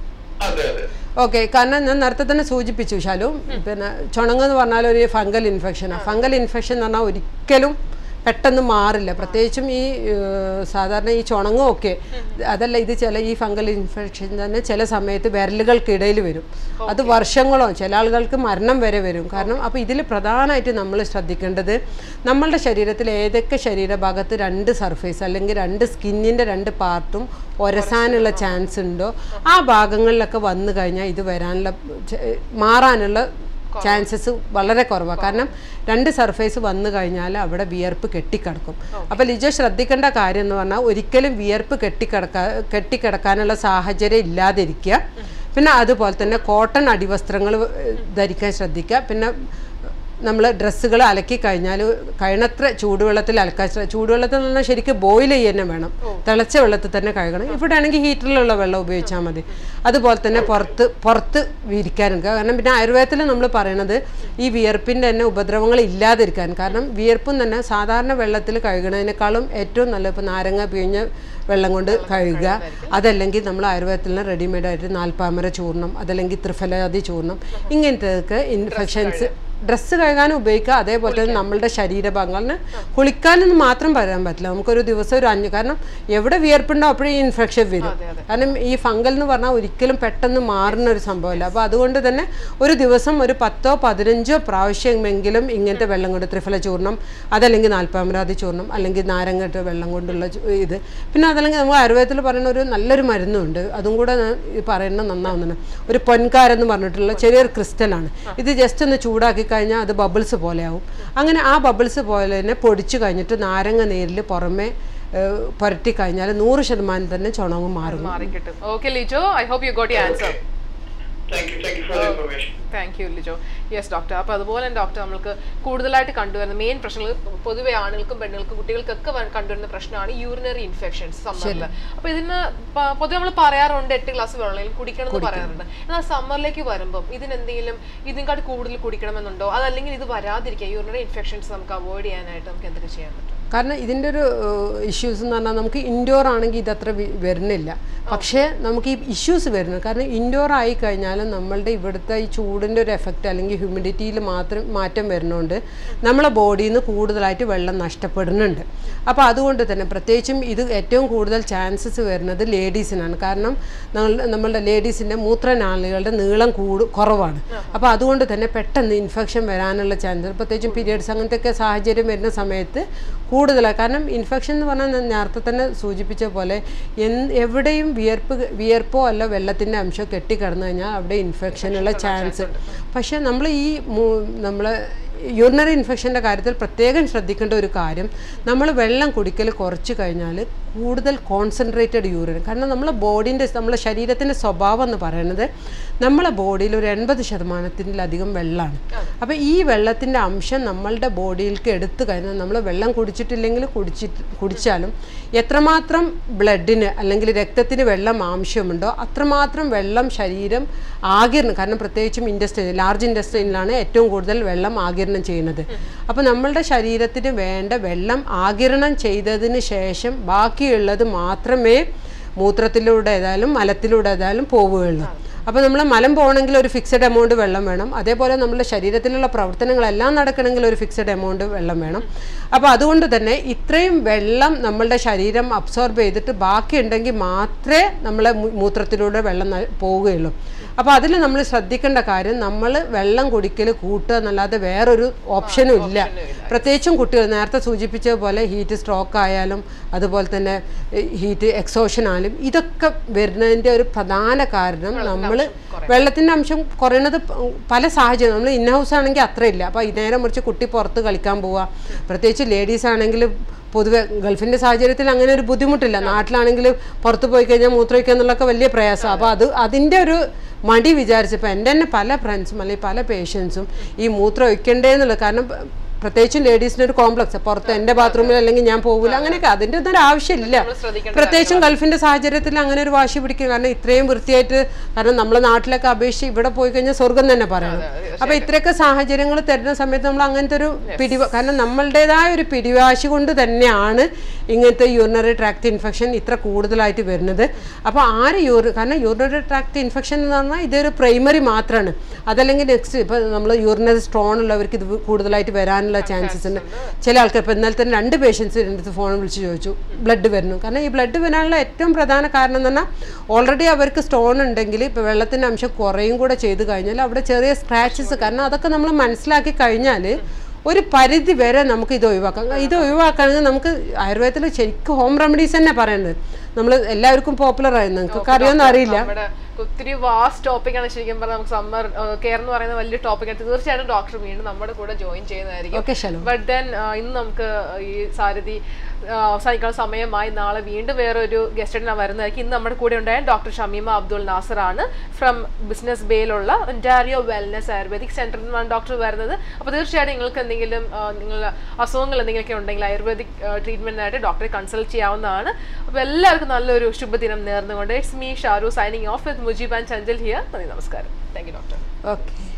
അതെ അതെ ഓക്കെ കാരണം ഞാൻ നേരത്തെ തന്നെ സൂചിപ്പിച്ചു ശാലു പിന്നെ ചുണങ്ങ് എന്ന് പറഞ്ഞാൽ ഒരു ഫംഗൽ ഇൻഫെക്ഷനാണ് ഫംഗൽ ഇൻഫെക്ഷൻ എന്ന് പറഞ്ഞാൽ ഒരിക്കലും പെട്ടെന്ന് മാറില്ല പ്രത്യേകിച്ചും ഈ ഏഹ്, സാധാരണ ഈ ചുണങ്ങും ഒക്കെ അതല്ല ഇത് ചില ഈ ഫംഗൽ ഇൻഫെക്ഷൻ തന്നെ ചില സമയത്ത് വിരലുകൾക്കിടയിൽ വരും അത് വർഷങ്ങളോ ചില ആളുകൾക്ക് മരണം വരെ വരും കാരണം അപ്പോൾ ഇതിൽ പ്രധാനമായിട്ട് നമ്മൾ ശ്രദ്ധിക്കേണ്ടത് നമ്മളുടെ ശരീരത്തിൽ ഏതൊക്കെ ശരീരഭാഗത്ത് രണ്ട് സർഫേസ് അല്ലെങ്കിൽ രണ്ട് സ്കിന്നിൻ്റെ രണ്ട് പാർട്ടും ഒരസാനുള്ള ചാൻസ് ഉണ്ടോ ആ ഭാഗങ്ങളിലൊക്കെ വന്നു കഴിഞ്ഞാൽ ഇത് വരാനുള്ള ച- മാറാനുള്ള ചാൻസസ് വളരെ കുറവാണ് കാരണം രണ്ട് സർഫേസ് വന്നു കഴിഞ്ഞാൽ അവിടെ വിയർപ്പ് കെട്ടിക്കിടക്കും അപ്പോൾ ലിജോ ശ്രദ്ധിക്കേണ്ട കാര്യം എന്ന് പറഞ്ഞാൽ ഒരിക്കലും വിയർപ്പ് കെട്ടിക്കിടക്കാ കെട്ടിക്കിടക്കാനുള്ള സാഹചര്യം ഇല്ലാതിരിക്കുക പിന്നെ അതുപോലെ തന്നെ കോട്ടൺ അടിവസ്ത്രങ്ങൾ ധരിക്കാൻ ശ്രദ്ധിക്കുക പിന്നെ നമ്മൾ ഡ്രസ്സുകൾ അലക്കി കഴിഞ്ഞാൽ കഴിയണത്ര ചൂടുവെള്ളത്തിൽ അലക്കാൻ ശ്രദ്ധ ചൂടുവെള്ളത്തിൽ നിന്ന് ശരിക്കും ബോയിൽ തന്നെ വേണം തിളച്ച വെള്ളത്തിൽ തന്നെ കഴുകണം ഇവിടെ ആണെങ്കിൽ ഹീറ്ററിലുള്ള വെള്ളം ഉപയോഗിച്ചാൽ മതി അതുപോലെ തന്നെ പുറത്ത് പുറത്ത് വിരിക്കാനും കാരണം പിന്നെ ആയുർവേദത്തിൽ നമ്മൾ പറയണത് ഈ വിയർപ്പിൻ്റെ തന്നെ ഉപദ്രവങ്ങൾ ഇല്ലാതിരിക്കാൻ കാരണം വിയർപ്പും തന്നെ സാധാരണ വെള്ളത്തിൽ കഴുകണതിനേക്കാളും ഏറ്റവും നല്ല ഇപ്പോൾ നാരങ്ങ പിഴിഞ്ഞ വെള്ളം കൊണ്ട് കഴുകുക അതല്ലെങ്കിൽ നമ്മൾ ആയുർവേദത്തിൽ നിന്ന് റെഡിമെയ്ഡ് ആയിട്ട് നാൽപ്പാമര ചൂർണം അതല്ലെങ്കിൽ ത്രിഫലാദി ചൂർണം ഇങ്ങനത്തെയൊക്കെ ഇൻഫെക്ഷൻസ് ഡ്രസ്സ് കഴുകാനും ഉപയോഗിക്കുക അതേപോലെ തന്നെ നമ്മളുടെ ശരീരഭാഗങ്ങളിന് കുളിക്കാനൊന്നും മാത്രം പറയാൻ പറ്റില്ല നമുക്കൊരു ദിവസം ഒരു അഞ്ച് കാരണം എവിടെ വിയർപ്പുണ്ടോ അപ്പോഴേ ഈ ഇൻഫെക്ഷൻ വരും കാരണം ഈ ഫംഗൽ എന്ന് പറഞ്ഞാൽ ഒരിക്കലും പെട്ടെന്ന് മാറുന്ന ഒരു സംഭവമല്ല അപ്പോൾ അതുകൊണ്ട് തന്നെ ഒരു ദിവസം ഒരു പത്തോ പതിനഞ്ചോ പ്രാവശ്യമെങ്കിലും ഇങ്ങനത്തെ വെള്ളം കൊണ്ട് ത്രിഫല ചൂർണം അതല്ലെങ്കിൽ നാൽപ്പാമരാതി ചൂർണം അല്ലെങ്കിൽ നാരങ്ങട്ട് വെള്ളം കൊണ്ടുള്ള ചു- ഇത് പിന്നെ അതല്ലെങ്കിൽ നമ്മൾ ആയുർവേദത്തിൽ പറയുന്ന ഒരു നല്ലൊരു മരുന്നുണ്ട് അതും കൂടെ ഞാൻ ഈ പറയുന്നത് നന്നാവുന്നുണ്ട് ഒരു പൊൻകാരെന്ന് പറഞ്ഞിട്ടുള്ള ചെറിയൊരു ക്രിസ്റ്റലാണ് ഇത് ജസ്റ്റ് ഒന്ന് ചൂടാക്കി കഴിഞ്ഞാൽ അത് ബബിൾസ് പോലെയാവും അങ്ങനെ ആ ബബിൾസ് പോലെ തന്നെ പൊടിച്ചു കഴിഞ്ഞിട്ട് നാരങ്ങ നീരിൽ പുറമെ ഏഹ്, പുരട്ടി കഴിഞ്ഞാൽ നൂറ് ശതമാനം തന്നെ ചുണങ്ങ് മാറും മാറിക്കിട്ടും okay Lijo I hope you got you answer thank you thank you for the information thank you Lijo yes doctor അപ്പോൾ അതുപോലെ തന്നെ ഡോക്ടർ നമ്മൾക്ക് കൂടുതലായിട്ട് കണ്ടുവരുന്ന മെയിൻ പ്രശ്നങ്ങൾ പൊതുവെ ആണുങ്ങൾക്കും പെണ്ണുങ്ങൾക്കും കുട്ടികൾക്കൊക്കെ വ- കണ്ടുവരുന്ന പ്രശ്നമാണ് യൂറിനറി ഇൻഫെക്ഷൻസ് സമ്മറിൽ അപ്പോൾ ഇതിന് പ- പൊതുവെ നമ്മൾ പറയാറുണ്ട് എട്ട് ഗ്ലാസ് വെള്ളം കുടിക്കണം എന്ന് പറയാറുണ്ട് എന്നാൽ സമ്മറിലേക്ക് വരുമ്പം ഇതിനെന്തെങ്കിലും ഇതിനെക്കാട്ട് കൂടുതൽ കുടിക്കണമെന്നുണ്ടോ അതല്ലെങ്കിൽ ഇത് വരാതിരിക്കുക യൂറിനറി ഇൻഫെക്ഷൻസ് നമുക്ക് അവോയ്ഡ് ചെയ്യാനായിട്ട് നമുക്ക് എന്തൊക്കെ ചെയ്യാൻ പറ്റും കാരണം ഇതിൻ്റെ ഒരു ഇഷ്യൂസ് എന്ന് പറഞ്ഞാൽ നമുക്ക് ഇൻഡോർ ആണെങ്കിൽ ഇതത്ര വി- വരുന്നില്ല പക്ഷേ നമുക്ക് ഈ ഇഷ്യൂസ് വരുന്നത് കാരണം ഇൻഡോർ ആയി കഴിഞ്ഞാലും നമ്മളുടെ ഇവിടുത്തെ ഈ ചൂടിൻ്റെ ഒരു എഫക്റ്റ് അല്ലെങ്കിൽ ഹ്യൂമിഡിറ്റിയിൽ മാത്രം മാറ്റം വരുന്നതുകൊണ്ട് നമ്മളെ ബോഡിയിൽ നിന്ന് കൂടുതലായിട്ട് വെള്ളം നഷ്ടപ്പെടുന്നുണ്ട് അപ്പോൾ അതുകൊണ്ട് തന്നെ പ്രത്യേകിച്ചും ഇത് ഏറ്റവും കൂടുതൽ ചാൻസസ് വരുന്നത് ലേഡീസിനാണ് കാരണം നമ്മൾ നമ്മളുടെ ലേഡീസിൻ്റെ മൂത്രനാളികളുടെ നീളം കൂട് കുറവാണ് അപ്പോൾ അതുകൊണ്ട് തന്നെ പെട്ടെന്ന് ഇൻഫെക്ഷൻ വരാനുള്ള ചാൻസ് പ്രത്യേകിച്ചും പീരിയഡ്സ് അങ്ങനത്തെ സാഹചര്യം വരുന്ന സമയത്ത് കൂടുതലാണ് കാരണം ഇൻഫെക്ഷൻ എന്ന് പറഞ്ഞാൽ ഞാൻ നേരത്തെ തന്നെ സൂചിപ്പിച്ച പോലെ എന്ത് എവിടെയും വിയർപ്പ് വിയർപ്പോ അല്ല വെള്ളത്തിൻ്റെ അംശം കെട്ടിക്കിടന്നു കഴിഞ്ഞാൽ അവിടെ ഇൻഫെക്ഷനുള്ള ചാൻസ് പക്ഷേ നമ്മൾ ഈ നമ്മൾ യൂറിനറി ഇൻഫെക്ഷൻ്റെ കാര്യത്തിൽ പ്രത്യേകം ശ്രദ്ധിക്കേണ്ട ഒരു കാര്യം നമ്മൾ വെള്ളം കുടിക്കൽ കുറച്ച് കഴിഞ്ഞാൽ കൂടുതൽ കോൺസെൻട്രേറ്റഡ് യൂറിൻ കാരണം നമ്മളെ ബോഡീൻ്റെ നമ്മളെ ശരീരത്തിൻ്റെ സ്വഭാവം എന്ന് പറയുന്നത് നമ്മളെ ബോഡിയിൽ ഒരു എൺപത് ശതമാനത്തിലധികം വെള്ളമാണ് അപ്പോൾ ഈ വെള്ളത്തിൻ്റെ അംശം നമ്മളുടെ ബോഡിയിലേക്ക് എടുത്തു കഴിഞ്ഞാൽ നമ്മൾ വെള്ളം കുടിച്ചിട്ടില്ലെങ്കിൽ കുടിച്ചിട്ട് കുടിച്ചാലും എത്രമാത്രം ബ്ലഡിന് അല്ലെങ്കിൽ രക്തത്തിന് വെള്ളം ആവശ്യമുണ്ടോ അത്രമാത്രം വെള്ളം ശരീരം ആകിരണം കാരണം പ്രത്യേകിച്ചും ഇൻഡസ്ട്രി ലാർജ് ഇൻഡസ്ട്രിയിലാണ് ഏറ്റവും കൂടുതൽ വെള്ളം ആകിരണം ചെയ്യുന്നത് അപ്പോൾ നമ്മളുടെ ശരീരത്തിന് വേണ്ട വെള്ളം ആകിരണം ചെയ്തതിന് ശേഷം ബാക്കിയുള്ളത് മാത്രമേ മൂത്രത്തിലൂടെ ഏതായാലും മലത്തിലൂടെ ഏതായാലും പോവുകയുള്ളൂ അപ്പോൾ നമ്മൾ മലം പോകണമെങ്കിൽ ഒരു ഫിക്സഡ് എമൗണ്ട് വെള്ളം വേണം അതേപോലെ നമ്മുടെ ശരീരത്തിലുള്ള പ്രവർത്തനങ്ങളെല്ലാം നടക്കണമെങ്കിൽ ഒരു ഫിക്സഡ് എമൗണ്ട് വെള്ളം വേണം അപ്പോൾ അതുകൊണ്ട് തന്നെ ഇത്രയും വെള്ളം നമ്മളുടെ ശരീരം അബ്സോർബ് ചെയ്തിട്ട് ബാക്കിയുണ്ടെങ്കിൽ മാത്രമേ നമ്മളെ മൂ- മൂത്രത്തിലൂടെ വെള്ളം ന- പോവുകയുള്ളൂ അപ്പോൾ അതിൽ നമ്മൾ ശ്രദ്ധിക്കേണ്ട കാര്യം നമ്മൾ വെള്ളം കുടിക്കൽ കൂട്ടുക എന്നല്ലാതെ വേറൊരു ഓപ്ഷനും ഇല്ല പ്രത്യേകിച്ചും കുട്ടികൾ നേരത്തെ സൂചിപ്പിച്ച പോലെ ഹീറ്റ് സ്ട്രോക്ക് ആയാലും അതുപോലെ തന്നെ ഹീറ്റ് എക്സോഷൻ ആയാലും ഇതൊക്കെ വരുന്നതിൻ്റെ ഒരു പ്രധാന കാരണം നമ്മൾ വെള്ളത്തിൻ്റെ അംശം കുറയുന്നത് പ- പല സാഹചര്യം നമ്മൾ ഇൻ ഹൗസ് ആണെങ്കിൽ അത്രയില്ല അപ്പോൾ നേരെ മുറിച്ച് കുട്ടി പുറത്ത് കളിക്കാൻ പോവുക പ്രത്യേകിച്ച് ലേഡീസ് ആണെങ്കിൽ പൊതുവെ ഗൾഫിൻ്റെ സാഹചര്യത്തിൽ അങ്ങനെ ഒരു ബുദ്ധിമുട്ടില്ല നാട്ടിലാണെങ്കിൽ പുറത്ത് പോയി കഴിഞ്ഞാൽ മൂത്രമൊഴിക്കുക എന്നുള്ളതൊക്കെ വലിയ പ്രയാസം അപ്പോൾ അത് അതിൻ്റെ ഒരു മടി വിചാരിച്ചപ്പോൾ എൻ്റെ തന്നെ പല ഫ്രണ്ട്സും അല്ലെങ്കിൽ പല പേഷ്യൻസും ഈ മൂത്രം ഒഴിക്കണ്ടേ എന്നുള്ളത് കാരണം പ- പ്രത്യേകിച്ചും ലേഡീസിന് ഒരു കോംപ്ലക്സ് പുറത്ത് എൻ്റെ ബാത്റൂമിൽ അല്ലെങ്കിൽ ഞാൻ പോകില്ല അങ്ങനെയൊക്കെ അതിൻ്റെ ഒന്നും ഒരു ആവശ്യമില്ല ശ്രദ്ധിക്കേണ്ട പ്രത്യേകിച്ചും ഗൾഫിൻ്റെ സാഹചര്യത്തിൽ അങ്ങനെ ഒരു വാശി പിടിക്കും കാരണം ഇത്രയും വൃത്തിയായിട്ട് കാരണം നമ്മളെ നാട്ടിലൊക്കെ അപേക്ഷിച്ച് ഇവിടെ പോയി കഴിഞ്ഞാൽ സ്വർഗം തന്നെ പറയണം അപ്പോൾ ഇത്രയൊക്കെ സാഹചര്യങ്ങൾ തരുന്ന സമയത്ത് നമ്മൾ അങ്ങനത്തെ ഒരു പിടിവ കാരണം നമ്മളുടേതായ ഒരു പിടിവാശി കൊണ്ട് തന്നെയാണ് ഇങ്ങനത്തെ യൂറിനറി ട്രാക്ട് ഇൻഫെക്ഷൻ ഇത്ര കൂടുതലായിട്ട് വരുന്നത് അപ്പോൾ ആര് യൂറി കാരണം യൂറിനറി ട്രാക്ട് ഇൻഫെക്ഷൻ എന്ന് പറഞ്ഞാൽ ഇതൊരു പ്രൈമറി മാത്രമാണ് അതല്ലെങ്കിൽ നെക്സ്റ്റ് ഇപ്പോൾ നമ്മൾ യൂറിനറി സ്റ്റോൺ ഉള്ളവർക്ക് ഇത് കൂടുതലായിട്ട് വരാനുള്ള ചാൻസസ് ഉണ്ട് ചില ആൾക്കാർ ഇപ്പോൾ ഇന്നലെ തന്നെ രണ്ട് പേഷ്യൻസ് എൻ്റെ അടുത്ത് ഫോൺ വിളിച്ച് ചോദിച്ചു ബ്ലഡ് വരുന്നു കാരണം ഈ ബ്ലഡ് വരാനുള്ള ഏറ്റവും പ്രധാന കാരണം എന്ന് പറഞ്ഞാൽ ഓൾറെഡി അവർക്ക് സ്റ്റോൺ ഉണ്ടെങ്കിൽ ഇപ്പോൾ വെള്ളത്തിൻ്റെ അംശം കുറയും കൂടെ ചെയ്ത് കഴിഞ്ഞാൽ അവിടെ ചെറിയ സ്ക്രാച്ചസ് കാരണം അതൊക്കെ നമ്മൾ മനസ്സിലാക്കി കഴിഞ്ഞാൽ ഒരു പരിധി വരെ നമുക്ക് ഇത് ഒഴിവാക്കാം ഇത് ഒഴിവാക്കുകയാണെങ്കിൽ നമുക്ക് ആയുർവേദത്തിൽ ശരിക്കും ഹോം റെമഡീസ് തന്നെ പറയുന്നത് നമ്മൾ എല്ലാവർക്കും പോപ്പുലർ ആയി നിങ്ങൾക്കൊക്കെ അറിയാമെന്ന് അറിയില്ല നമ്മുടെ ഒത്തിരി വാസ്റ്റ് ടോപ്പിക്കാണ് ശരിക്കും പറഞ്ഞാൽ നമുക്ക് സമ്മർ കെയർ എന്ന് പറയുന്ന വലിയ ടോപ്പിക്കാണ് തീർച്ചയായിട്ടും ഡോക്ടർ വീണ്ടും നമ്മുടെ കൂടെ ജോയിൻ ചെയ്യുന്നതായിരിക്കും ഓക്കെ ശലോ ബട്ട് ദെൻ ഇന്ന് നമുക്ക് ഈ സാരഥി ആ, അവസാനിക്കാനുള്ള സമയമായി നാളെ വീണ്ടും വേറൊരു ഗസ്റ്റിനെ വരുന്നതായിരിക്കും ഇന്ന് നമ്മുടെ കൂടെ ഉണ്ടായ ഡോക്ടർ ഷമീമ അബ്ദുൾ നാസർ ആണ് ഫ്രം ബിസിനസ് ബേയിലുള്ള ഒൻറ്റാരിയോ വെൽനസ് ആയുർവേദിക് സെന്ററിൽ നിന്നാണ് ഡോക്ടർ വരുന്നത് അപ്പോൾ തീർച്ചയായിട്ടും നിങ്ങൾക്ക് എന്തെങ്കിലും ആ, നിങ്ങൾ അസുഖങ്ങൾ എന്തെങ്കിലുമൊക്കെ ഉണ്ടെങ്കിൽ ആയുർവേദിക് ട്രീറ്റ്മെന്റിനായിട്ട് ഡോക്ടറെ കൺസൾട്ട് ചെയ്യാവുന്നതാണ് അപ്പോൾ എല്ലാവർക്കും നല്ലൊരു ശുഭദിനം നേർന്നുകൊണ്ട് it's me Sharu signing off with Mujeeb and Chanchal here നന്ദി നമസ്കാരം താങ്ക് യു ഡോക്ടർ ഓക്കെ